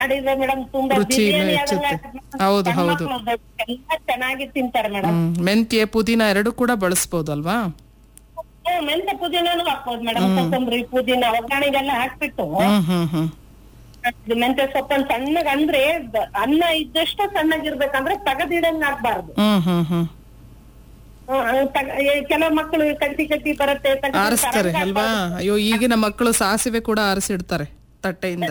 ಮಾಡಿದ್ರೆ ಮೇಡಮ್ ತುಂಬಾ ರುಚಿನೂ ಬಿರಿಯಾನಿ ಹೆಚ್ಚುತ್ತೆ. ಅದೆಲ್ಲ ಹೌದು, ಸಣ್ಣ ಹೌದು. ಮಕ್ಳು ಎಲ್ಲ ಚೆನ್ನಾಗಿ ತಿಂತಾರೆ ಮೇಡಮ್ ಹ್ಮ್ ಮೆಂತ್ಯ ಪುದೀನ ಎರಡು ಕೂಡ ಬಳಸ್ಬೋದಲ್ವಾ ಹ್ಮ್ ಮೆಂತೆ ಪುದೀನನು ಹಾಕ್ಬೋದು ಮೇಡಮ್ ಕೊತ್ತಂಬರಿ ಪುದೀನ ಒಗ್ಗರಣೆಗೆಲ್ಲ ಹಾಕ್ಬಿಟ್ಟು ಹ್ಮ್ ಹ್ಮ್ ಹ್ಮ್ ಇದು ಮೆಂತೆ ಸೊಪ್ಪನ್ ಸಣ್ಣಗ್ ಅಂದ್ರೆ ದ- ಅನ್ನ ಇದ್ದಷ್ಟು ಸಣ್ಣಗಿರ್ಬೇಕಂದ್ರೆ ತಗದಿಡಂಗ್ ಹಾಕ್ಬಾರ್ದು ಹ್ಮ್ ಹ್ಮ್ ಹ್ಮ್ ಹ್ಮ್, ಹಂಗ್ ತಗ- ಏ, ಕೆಲವ್ ಮಕ್ಕಳು ಕಟ್ಟಿ ಕಟ್ಟಿ ಬರುತ್ತೆ ತೆಗ್ದು ಆರಿಸ್ತಾರೆ ತರಕಾರಿ ಅಲ್ವಾ ಅಯ್ಯೋ ಈಗಿನ ಮಕ್ಕಳು ಸಾಸಿವೆ ಕೂಡ ಆರಿಸಿಡ್ತಾರೆ ತಟ್ಟೆಯಿಂದ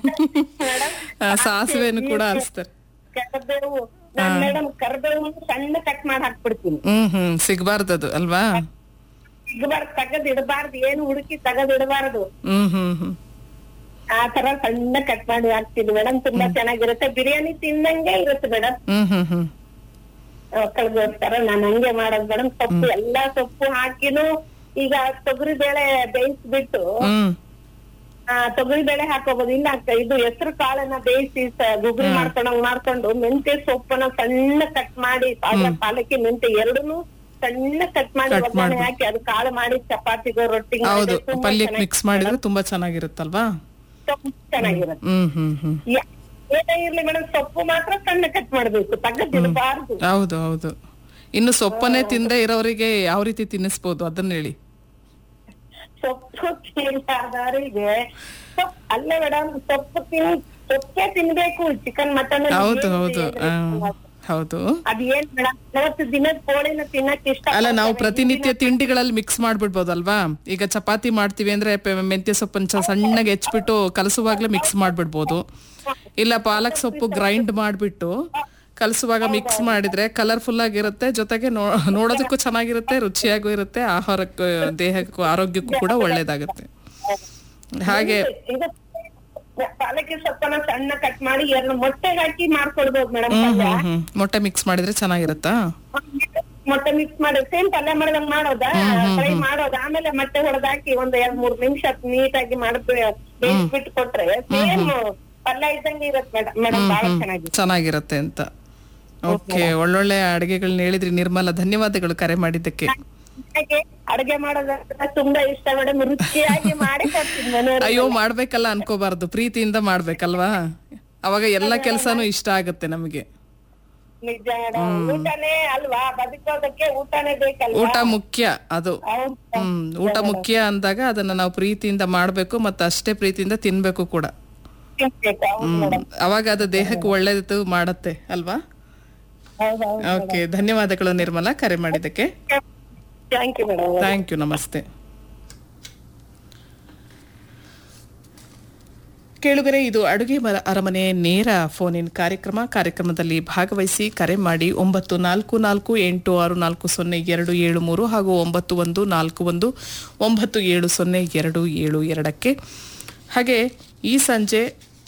ಆ, ಸಾಸಿವೆನು ಕೂಡ ಆರಿಸ್ತಾರೆ ಕರ್ಬೇವು ನಾನ್ ಮೇಡಮ್ ಕರ್ಬೇವು ಸಣ್ಣ ಕಟ್ ಮಾಡಿ ಹಾಕ್ಬಿಡ್ತೀನಿ ಹ್ಮ್ ಹ್ಮ್ ಸಿಗ್ಬಾರ್ದದು ಅಲ್ವಾ ಇಡಬಾರ್ದು ತಗದ್ ಇಡಬಾರ್ದು ಏನು ಹುಡುಕಿ ತಗದ್ ಇಡಬಾರ್ದು ಹ್ಮ್ ಹ್ಮ್ ಹ್ಮ್ ಆ ತರ ಸಣ್ಣ ಕಟ್ ಮಾಡಿ ಹಾಕ್ತೀನಿ ಮೇಡಮ್ ತುಂಬಾ ಚೆನ್ನಾಗಿರುತ್ತೆ ಬಿರಿಯಾನಿ ತಿಂದಂಗೆ ಇರುತ್ತೆ ಮೇಡಮ್ ಹ್ಮ್ ಹ್ಮ್ ಹ್ಮ್ ಮಕ್ಕಳಿಗೋಸ್ಕರ ನಾನ್ ಹಂಗೆ ಮಾಡೋದು ಮೇಡಮ್ ಸೊಪ್ಪು ಎಲ್ಲಾ ಸೊಪ್ಪು ಹಾಕಿನು ಈಗ ತೊಗರಿ ಬೇಳೆ ಬೇಯಿಸ್ಬಿಟ್ಟು ಹ್ಮ್ ಆ ತೊಗರಿ ಬೇಳೆ ಹಾಕೋಬಹುದು ಇಲ್ಲ ಅಕ್ಕ, ಇದು ಹೆಸರು ಕಾಳನ್ನ ಬೇಯಿಸಿ ಸ- ಗುಗ್ರಿ ಮಾಡ್ಕೊಂಡಂಗ್ ಮಾಡ್ಕೊಂಡು ಮೆಂತೆ ಸೊಪ್ಪನ್ನ ಸಣ್ಣ ಕಟ್ ಮಾಡಿ ಪಾಲ- ಪಾಲಕಿ ಮೆಂತೆ ಎರಡನ್ನೂ ಸಣ್ಣ ಕಟ್ ಮಾಡಿ Cut ಒಗ್ಗರಣೆ ಮಾಡ್ಬೇಕು. ಹಾಕಿ ಅದು ಕಾಳು ಮಾಡಿ ಚಪಾತಿಗೋ ರೊಟ್ಟಿಗೆ ಹೌದು ಮಾಡಿದ್ರೆ ತುಂಬಾ ಪಲ್ಯಕ್ಕೆ ಮಿಕ್ಸ್ ಮಾಡಿದ್ರೆ ತುಂಬಾ ಚೆನ್ನಾಗಿರುತ್ತಲ್ವಾ ಸೊಪ್ಪು ಚೆನ್ನಾಗಿರುತ್ತೆ ಹ್ಮ್ ಹ್ಮ್ ಹ್ಮ್ ಯಾ- ಏನೇ ಇರ್ಲಿ ಮೇಡಮ್ ಸೊಪ್ಪು ಮಾತ್ರ ಸಣ್ಣ ಕಟ್ ಮಾಡ್ಬೇಕು ತಗದಿಡಬಾರ್ದು ಹೌದು ಹೌದು ಇನ್ನು ಸೊಪ್ಪನ್ನೇ ತಿಂದೇ ಇರೋರಿಗೆ ಯಾವ ರೀತಿ ತಿನ್ನಿಸ್ಬೋದು ಅದನ್ನ ಹೇಳಿ ಸೊಪ್ಪು ತಿನ್ನಲಾರ್ದವರಿಗೆ ಸೊಪ್ಪು ಅಲ್ಲ ಮೇಡಮ್ ಸೊಪ್ಪು ತಿನ್ ಸೊಪ್ಪೇ ತಿನ್ಬೇಕು ಚಿಕನ್ ಮಟನ್ ಹೌದು ಹೌದು ಆ, ಹೌದು ಅದ್ ಏನ್ ಮೇಡಮ್ ಇವತ್ತು ದಿನದ ಕೋಳಿನ ತಿನ್ನಕ್ ಇಷ್ಟ ಅಲ್ಲ ನಾವು ಪ್ರತಿನಿತ್ಯ ತಿಂಡಿಗಳಲ್ಲಿ ಮಿಕ್ಸ್ ಮಾಡ್ಬಿಡ್ಬೋದಲ್ವಾ ಈಗ ಚಪಾತಿ ಮಾಡ್ತೀವಿ ಅಂದ್ರೆ ಪೆ- ಮೆಂತ್ಯ ಸೊಪ್ಪನ್ನ ಚ- ಸಣ್ಣಗೆ ಹೆಚ್ಚಿಬಿಟ್ಟು ಕಲಸುವಾಗ್ಲೇ ಮಿಕ್ಸ್ ಮಾಡ್ಬಿಡ್ಬೋದು ಇಲ್ಲ ಪಾಲಕ್ ಸೊಪ್ಪು ಗ್ರೈಂಡ್ ಮಾಡ್ಬಿಟ್ಟು ಕಲಸುವಾಗ ಮಿಕ್ಸ್ ಮಾಡಿದ್ರೆ ಕಲರ್ಫುಲ್ ಆಗಿರುತ್ತೆ ಜೊತೆಗೆ ನೋ ನೋಡೋದಕ್ಕೂ ಚೆನ್ನಾಗಿರುತ್ತೆ ರುಚಿಯಾಗೂ ಇರುತ್ತೆ ಆಹಾರಕ್ಕೂ ದೇಹಕ್ಕೂ ಆರೋಗ್ಯಕ್ಕೂ ಕೂಡ ಒಳ್ಳೇದಾಗುತ್ತೆ ಹಾಗೆ ಈಗ ಪಾಲಕಿ ಸೊಪ್ಪನ್ನ ಸಣ್ಣ ಕಟ್ ಮಾಡಿ ಎರಡು ಮೊಟ್ಟೆ ಹಾಕಿ ಮಾಡ್ಕೊಡ್ಬೋದು ಮೇಡಮ್ ಹ್ಮ್ ಹ್ಮ್ ಹ್ಮ್ ಮೊಟ್ಟೆ ಮಿಕ್ಸ್ ಮಾಡಿದ್ರೆ ಚೆನ್ನಾಗಿರುತ್ತಾ ಮೊಟ್ಟೆ ಮಿಕ್ಸ್ ಮಾಡಿ ಸೇಮ್ ಪಲ್ಯ ಮಾಡ್ದಂಗ್ ಮಾಡೋದಾ ಫ್ರೈ ಮಾಡೋದ ಆಮೇಲೆ ಮೊಟ್ಟೆ ಹೊಡೆದಾಕಿ ಒಂದ್ ಎರಡ್ ಮೂರ್ ನಿಮಿಷ ನೀಟಾಗಿ ಮಾಡ್ಬಿಟ್ಟು ಬೇಯಿಸ್ಬಿಟ್ಟು ಕೊಟ್ರೆ ಸೇಮ್ ಪಲ್ಯ ಇದ್ದಂಗೆ ಇರತ್ತೆ ಮೇಡಮ್ ಮೇಡಮ್ ಬಹಳ ಚೆನ್ನಾಗಿ ಚೆನ್ನಾಗಿರುತ್ತೆ ಅಂತ ಓಕೆ ಒಳ್ಳೊಳ್ಳೆ ಅಡಿಗೆಗಳನ್ನ ಹೇಳಿದ್ರಿ ನಿರ್ಮಲ ಧನ್ಯವಾದಗಳು ಕರೆ ಮಾಡಿದ್ದಕ್ಕೆ ನನಗೆ ಅಡುಗೆ ಮಾಡೋದಂದ್ರೆ ತುಂಬಾ ಇಷ್ಟ ಮೇಡಮ್ ರುಚಿಯಾಗಿ ಮಾಡಿ ಕೊಡ್ತೀನಿ ಮನೆಯವ್ರಿಗೆ. ಅಯ್ಯೋ ಮಾಡ್ಬೇಕಲ್ಲ ಅನ್ಕೋಬಾರ್ದು ಪ್ರೀತಿಯಿಂದ ಮಾಡ್ಬೇಕಲ್ವಾ ಅವಾಗ ಎಲ್ಲ ಕೆಲ್ಸಾನು ಇಷ್ಟ ಆಗುತ್ತೆ ನಮಗೆ ನಿಜ ಮೇಡಮ್ ಊಟನೇ ಅಲ್ವಾ ಬದುಕೋದಕ್ಕೆ ಊಟನೇ ಬೇಕಲ್ವಾ ಊಟ ಮುಖ್ಯ ಅದು ಹೌದು ಹ್ಮ್ ಊಟ ಮುಖ್ಯ ಅಂದಾಗ ಅದನ್ನ ನಾವು ಪ್ರೀತಿಯಿಂದ ಮಾಡ್ಬೇಕು ಮತ್ತೆ ಅಷ್ಟೇ ಪ್ರೀತಿಯಿಂದ ತಿನ್ಬೇಕು ಕೂಡ ತಿನ್ಬೇಕು ಹೌದು ಹ್ಮ್ ಅವಾಗ ಅದು ದೇಹಕ್ಕೆ ಒಳ್ಳೇದು ಮಾಡತ್ತೆ ಅಲ್ವಾ ಹೌದು ಹೌದು ಓಕೆ ಧನ್ಯವಾದಗಳು ನಿರ್ಮಲಾ ಕರೆ ಮಾಡಿದ್ದಕ್ಕೆ thank you madam thank you ನಮಸ್ತೆ ಕೇಳುಗರೆ ಇದು ಅಡುಗೆ ಮರ- ಅರಮನೆ ನೇರ ಫೋನ್ ಇನ್ ಕಾರ್ಯಕ್ರಮ ಕಾರ್ಯಕ್ರಮದಲ್ಲಿ ಭಾಗವಹಿಸಿ ಕರೆ ಮಾಡಿ ಒಂಬತ್ತು ನಾಲ್ಕು ನಾಲ್ಕು ಎಂಟು ಆರು ನಾಲ್ಕು ಸೊನ್ನೆ ಎರಡು ಏಳು ಮೂರು ಹಾಗೂ ಒಂಬತ್ತು ಒಂದು ನಾಲ್ಕು ಒಂದು ಒಂಬತ್ತು ಏಳು ಸೊನ್ನೆ ಎರಡು ಏಳು ಎರಡಕ್ಕೆ ಹಾಗೆ ಈ ಸಂಜೆ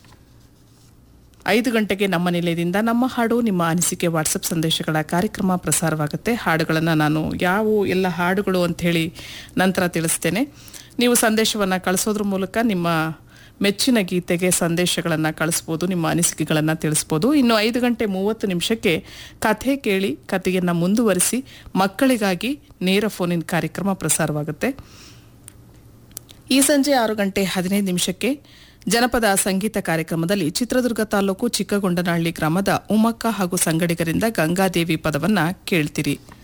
ಐದು ಗಂಟೆಗೆ ನಮ್ಮ ನಿಲಯದಿಂದ ನಮ್ಮ ಹಾಡು ನಿಮ್ಮ ಅನಿಸಿಕೆ ವಾಟ್ಸಪ್ ಸಂದೇಶಗಳ ಕಾರ್ಯಕ್ರಮ ಪ್ರಸಾರವಾಗುತ್ತೆ ಹಾಡುಗಳನ್ನು ನಾನು ಯಾವ ಎಲ್ಲ ಹಾಡುಗಳು ಅಂಥೇಳಿ ನಂತರ ತಿಳಿಸ್ತೇನೆ ನೀವು ಸಂದೇಶವನ್ನು ಕಳಿಸೋದ್ರ ಮೂಲಕ ನಿಮ್ಮ ಮೆಚ್ಚಿನ ಗೀತೆಗೆ ಸಂದೇಶಗಳನ್ನು ಕಳಿಸ್ಬೋದು ನಿಮ್ಮ ಅನಿಸಿಕೆಗಳನ್ನು ತಿಳಿಸ್ಬೋದು ಇನ್ನು ಐದು ಗಂಟೆ ಮೂವತ್ತು ನಿಮಿಷಕ್ಕೆ ಕಥೆ ಕೇಳಿ ಕಥೆಯನ್ನು ಮುಂದುವರಿಸಿ ಮಕ್ಕಳಿಗಾಗಿ ನೇರ ಫೋನಿನ ಕಾರ್ಯಕ್ರಮ ಪ್ರಸಾರವಾಗುತ್ತೆ ಈ ಸಂಜೆ ಆರು ಗಂಟೆ ಹದಿನೈದು ನಿಮಿಷಕ್ಕೆ ಜನಪದ ಸಂಗೀತ ಕಾರ್ಯಕ್ರಮದಲ್ಲಿ ಚಿತ್ರದುರ್ಗ ತಾಲೂಕು ಚಿಕ್ಕಗೊಂಡನಹಳ್ಳಿ ಗ್ರಾಮದ ಉಮಕ್ಕ ಹಾಗೂ ಸಂಗಡಿಗರಿಂದ ಗಂಗಾದೇವಿ ಪದವನ್ನ ಕೇಳ್ತೀರಿ